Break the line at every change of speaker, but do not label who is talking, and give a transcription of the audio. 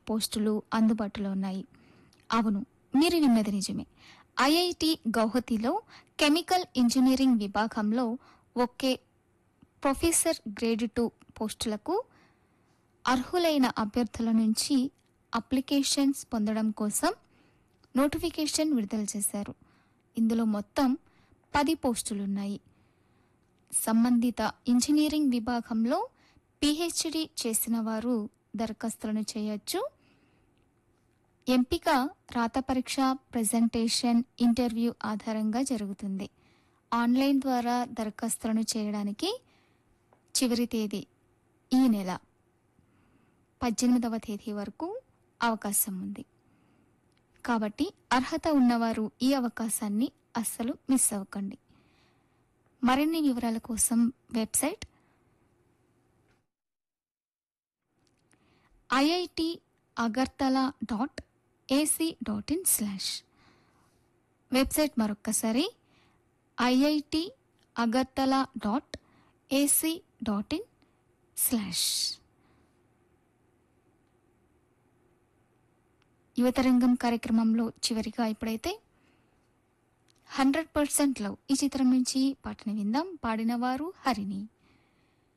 పోస్టులు అందుబాటులో ఉన్నాయి అవును మీరు విన్నది నిజమే ఐఐటి గౌహతిలో కెమికల్ ఇంజనీరింగ్ విభాగంలో ఒకే ప్రొఫెసర్ గ్రేడ్ టూ పోస్టులకు అర్హులైన అభ్యర్థుల నుంచి అప్లికేషన్స్ పొందడం కోసం నోటిఫికేషన్ విడుదల చేశారు ఇందులో మొత్తం పది పోస్టులున్నాయి సంబంధిత ఇంజనీరింగ్ విభాగంలో పిహెచ్డి చేసిన వారు దరఖాస్తులను చేయొచ్చు ఎంపిక రాత పరీక్ష ప్రజెంటేషన్ ఇంటర్వ్యూ ఆధారంగా జరుగుతుంది ఆన్లైన్ ద్వారా దరఖాస్తులను చేయడానికి చివరి తేదీ ఈ నెల పద్దెనిమిదవ తేదీ వరకు అవకాశం ఉంది కాబట్టి అర్హత ఉన్నవారు ఈ అవకాశాన్ని అస్సలు మిస్ అవ్వకండి మరిన్ని వివరాల కోసం website IIT Agartala dot AC dot in slash website మరొక్కసారి IIT Agartala dot AC dot in slash యువతరంగం కార్యక్రమంలో చివరిగా ఇప్పుడైతే హండ్రెడ్ పర్సెంట్ లవ్ ఈ చిత్రం నుంచి పాటను విందాం పాడినవారు హరిణి